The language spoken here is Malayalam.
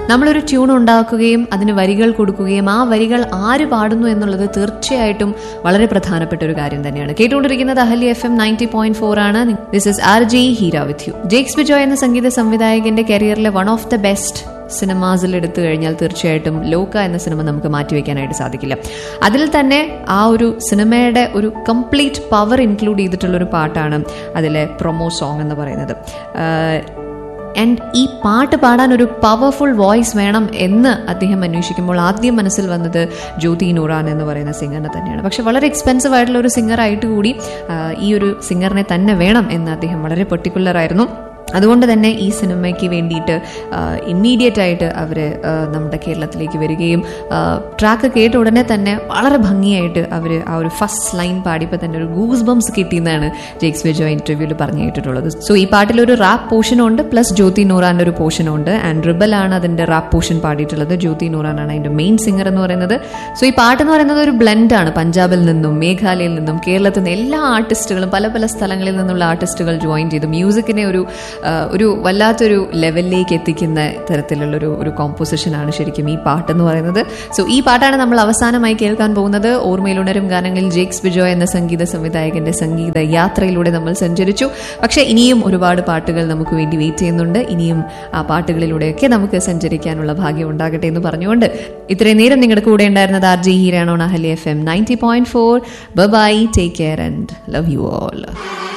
നമ്മളൊരു ട്യൂൺ ഉണ്ടാക്കുകയും അതിന് വരികൾ കൊടുക്കുകയും ആ വരികൾ ആര് പാടുന്നു എന്നുള്ളത് തീർച്ചയായിട്ടും വളരെ പ്രധാനപ്പെട്ട ഒരു കാര്യം തന്നെയാണ് കേട്ടുകൊണ്ടിരിക്കുന്നത് Ahalya FM M ninety point ഫോർ ആണ് this is R G Heera with you Jakes Bejoy എന്ന സംഗീത സംവിധായകന്റെ കരിയറിലെ വൺ ഓഫ് ദ ബെസ്റ്റ് സിനിമാസിൽ എടുത്തു കഴിഞ്ഞാൽ തീർച്ചയായിട്ടും ലോക എന്ന സിനിമ നമുക്ക് മാറ്റിവെക്കാനായിട്ട് സാധിക്കില്ല അതിൽ തന്നെ ആ ഒരു സിനിമയുടെ ഒരു കംപ്ലീറ്റ് പവർ ഇൻക്ലൂഡ് ചെയ്തിട്ടുള്ള ഒരു പാട്ടാണ് അതിലെ പ്രൊമോ സോങ് എന്ന് പറയുന്നത് ആൻഡ് ഈ പാട്ട് പാടാൻ ഒരു പവർഫുൾ വോയിസ് വേണം എന്ന് അദ്ദേഹം അന്വേഷിക്കുമ്പോൾ ആദ്യം മനസ്സിൽ വന്നത് ജ്യോതി നൂറാൻ എന്ന് പറയുന്ന സിംഗറിനെ തന്നെയാണ് പക്ഷെ വളരെ എക്സ്പെൻസീവ് ആയിട്ടുള്ള ഒരു സിംഗർ ആയിട്ട് കൂടി ആ, ഈ ഒരു സിംഗറിനെ തന്നെ വേണം എന്ന് അദ്ദേഹം വളരെ പെർട്ടിക്കുലർ ആയിരുന്നു അതുകൊണ്ട് തന്നെ ഈ സിനിമയ്ക്ക് വേണ്ടിയിട്ട് ഇമ്മീഡിയറ്റ് ആയിട്ട് അവർ നമ്മുടെ കേരളത്തിലേക്ക് വരികയും ട്രാക്ക് കേട്ട ഉടനെ തന്നെ വളരെ ഭംഗിയായിട്ട് അവർ ആ ഒരു ഫസ്റ്റ് ലൈൻ പാടിയപ്പോൾ തന്നെ ഒരു ഗൂസ് ബംസ് കിട്ടിയെന്നാണ് ജെക്സ് വിജോ ഇന്റർവ്യൂവിൽ പറഞ്ഞു കേട്ടിട്ടുള്ളത് സോ ഈ പാട്ടിൽ ഒരു റാപ്പ് പോർഷനും ഉണ്ട് പ്ലസ് ജ്യോതി നൂറാൻ്റെ ഒരു പോർഷനും ഉണ്ട് ആൻഡ് റിബലാണ് അതിൻ്റെ റാപ്പ് പോർഷൻ പാടിയിട്ടുള്ളത് ജ്യോതി നൂറാനാണ് അതിൻ്റെ മെയിൻ സിംഗർ എന്ന് പറയുന്നത് സോ ഈ പാട്ട് എന്ന് പറയുന്നത് ഒരു ബ്ലെൻഡാണ് പഞ്ചാബിൽ നിന്നും മേഘാലയയിൽ നിന്നും കേരളത്തിൽ നിന്ന് എല്ലാ ആർട്ടിസ്റ്റുകളും പല പല സ്ഥലങ്ങളിൽ നിന്നുള്ള ആർട്ടിസ്റ്റുകൾ ജോയിൻ ചെയ്തു മ്യൂസിക്കിനെ ഒരു ആ, ഒരു വല്ലാത്തൊരു ലെവലിലേക്ക് എത്തിക്കുന്ന തരത്തിലുള്ളൊരു ഒരു കോമ്പോസിഷനാണ് ശരിക്കും ഈ പാട്ടെന്ന് പറയുന്നത് സോ ഈ പാട്ടാണ് നമ്മൾ അവസാനമായി കേൾക്കാൻ പോകുന്നത് ഓർമ്മയിലുണരും ഗാനങ്ങളിൽ ജേക്സ് ബിജോയ് എന്ന സംഗീത സംവിധായകന്റെ സംഗീത യാത്രയിലൂടെ നമ്മൾ സഞ്ചരിച്ചു പക്ഷേ ഇനിയും ഒരുപാട് പാട്ടുകൾ നമുക്ക് വേണ്ടി വെയിറ്റ് ചെയ്യുന്നുണ്ട് ഇനിയും ആ പാട്ടുകളിലൂടെയൊക്കെ നമുക്ക് സഞ്ചരിക്കാനുള്ള ഭാഗ്യം ഉണ്ടാകട്ടെ എന്ന് പറഞ്ഞുകൊണ്ട് ഇത്രയും നേരം നിങ്ങളുടെ കൂടെ ഉണ്ടായിരുന്നത് ആർ ജി ഹീരാണോ അഹലി F M ninety point four bye take care and love you all